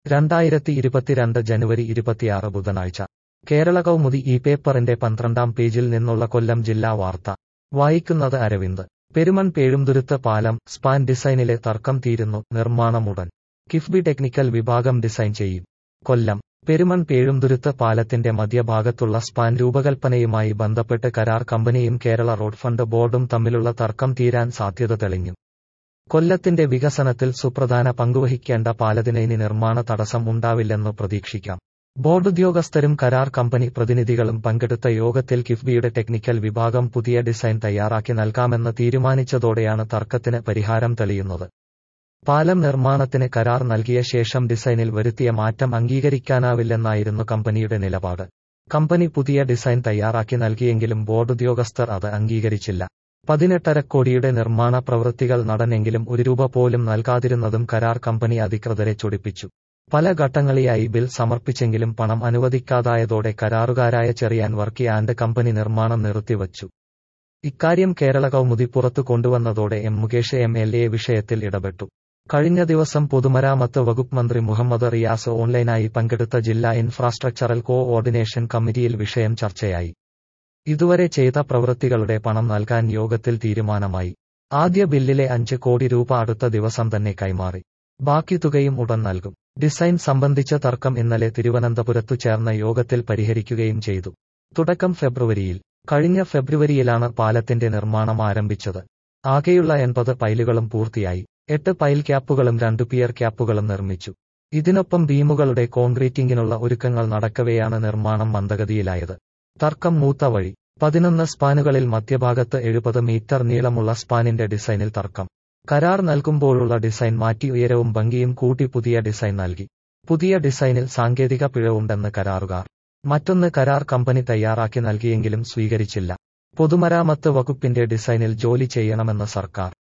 രണ്ടായിരത്തി ഇരുപത്തിരണ്ട് ജനുവരി ഇരുപത്തിയാറ് ബുധനാഴ്ച കേരള കൗമുദി ഈ പേപ്പറിന്റെ പന്ത്രണ്ടാം പേജിൽ നിന്നുള്ള കൊല്ലം ജില്ലാ വാർത്ത വായിക്കുന്നത് അരവിന്ദ് പെരുമൺ പേഴുംതുരുത്ത് പാലം സ്പാൻ ഡിസൈനിലെ തർക്കം തീരുന്നു നിർമ്മാണമുടൻ കിഫ്ബി ടെക്നിക്കൽ വിഭാഗം ഡിസൈൻ ചെയ്യും കൊല്ലം പെരുമൺ പേഴുംതുരുത്ത് പാലത്തിന്റെ മധ്യഭാഗത്തുള്ള സ്പാൻ രൂപകൽപ്പനയുമായി ബന്ധപ്പെട്ട് കരാർ കമ്പനിയും കേരള റോഡ് ഫണ്ട് ബോർഡും തമ്മിലുള്ള തർക്കം തീരാൻ സാധ്യത തെളിഞ്ഞു കൊല്ലത്തിന്റെ വികസനത്തിൽ സുപ്രധാന പങ്കുവഹിക്കേണ്ട പാലത്തിന് ഇനി നിർമ്മാണ തടസ്സം ഉണ്ടാവില്ലെന്ന് പ്രതീക്ഷിക്കാം ബോർഡ് ഉദ്യോഗസ്ഥരും കരാർ കമ്പനി പ്രതിനിധികളും പങ്കെടുത്ത യോഗത്തിൽ കിഫ്ബിയുടെ ടെക്നിക്കൽ വിഭാഗം പുതിയ ഡിസൈൻ തയ്യാറാക്കി നൽകാമെന്ന് തീരുമാനിച്ചതോടെയാണ് തർക്കത്തിന് പരിഹാരം തെളിയുന്നത് പാലം നിർമ്മാണത്തിന് കരാർ നൽകിയ ശേഷം ഡിസൈനിൽ വരുത്തിയ മാറ്റം അംഗീകരിക്കാനാവില്ലെന്നായിരുന്നു കമ്പനിയുടെ നിലപാട് കമ്പനി പുതിയ ഡിസൈൻ തയ്യാറാക്കി നൽകിയെങ്കിലും ബോർഡ് ഉദ്യോഗസ്ഥർ അത് അംഗീകരിച്ചില്ല പതിനെട്ടര കോടിയുടെ നിർമ്മാണ പ്രവൃത്തികൾ നടന്നെങ്കിലും ഒരു രൂപ പോലും നൽകാതിരുന്നതും കരാർ കമ്പനി അധികൃതരെ ചൊടിപ്പിച്ചു പല ഘട്ടങ്ങളിലായി ബിൽ സമർപ്പിച്ചെങ്കിലും പണം അനുവദിക്കാതായതോടെ കരാറുകാരായ ചെറിയാൻ വർക്കി ആൻഡ് കമ്പനി നിർമ്മാണം നിർത്തിവച്ചു ഇക്കാര്യം കേരള കൗമുദി പുറത്തു കൊണ്ടുവന്നതോടെ M Mukesh M L A വിഷയത്തിൽ ഇടപെട്ടു കഴിഞ്ഞ ദിവസം പൊതുമരാമത്ത് വകുപ്പ് മന്ത്രി മുഹമ്മദ് റിയാസ് ഓൺലൈനായി പങ്കെടുത്ത ജില്ലാ ഇൻഫ്രാസ്ട്രക്ചറൽ കോ ഓർഡിനേഷൻ കമ്മിറ്റിയിൽ വിഷയം ചർച്ചയായി ഇതുവരെ ചെയ്ത പ്രവൃത്തികളുടെ പണം നൽകാൻ യോഗത്തിൽ തീരുമാനമായി ആദ്യ ബില്ലിലെ അഞ്ച് കോടി രൂപ അടുത്ത ദിവസം തന്നെ കൈമാറി ബാക്കി തുകയും ഉടൻ നൽകും ഡിസൈൻ സംബന്ധിച്ച തർക്കം ഇന്നലെ തിരുവനന്തപുരത്തു ചേർന്ന യോഗത്തിൽ പരിഹരിക്കുകയും ചെയ്തു തുടക്കം ഫെബ്രുവരിയിൽ കഴിഞ്ഞ ഫെബ്രുവരിയിലാണ് പാലത്തിന്റെ നിർമ്മാണം ആരംഭിച്ചത് ആകെയുള്ള എൺപത് പൈലുകളും പൂർത്തിയായി എട്ട് പൈൽ ക്യാപ്പുകളും രണ്ട് പിയർ ക്യാപ്പുകളും നിർമ്മിച്ചു ഇതിനൊപ്പം ബീമുകളുടെ കോൺക്രീറ്റിംഗിനുള്ള ഒരുക്കങ്ങൾ നടക്കവെയാണ് നിർമ്മാണം മന്ദഗതിയിലായത് തർക്കം മൂത്ത വഴി പതിനൊന്ന് സ്പാനുകളിൽ മധ്യഭാഗത്ത് എഴുപത് മീറ്റർ നീളമുള്ള സ്പാനിന്റെ ഡിസൈനിൽ തർക്കം കരാർ നൽകുമ്പോഴുള്ള ഡിസൈൻ മാറ്റി ഉയരവും ഭംഗിയും കൂട്ടി പുതിയ ഡിസൈൻ നൽകി പുതിയ ഡിസൈനിൽ സാങ്കേതിക പിഴവുണ്ടെന്ന് കരാറുകാർ മറ്റൊന്ന് കരാർ കമ്പനി തയ്യാറാക്കി നൽകിയെങ്കിലും സ്വീകരിച്ചില്ല പൊതുമരാമത്ത് വകുപ്പിന്റെ ഡിസൈനിൽ ജോലി ചെയ്യണമെന്ന് സർക്കാർ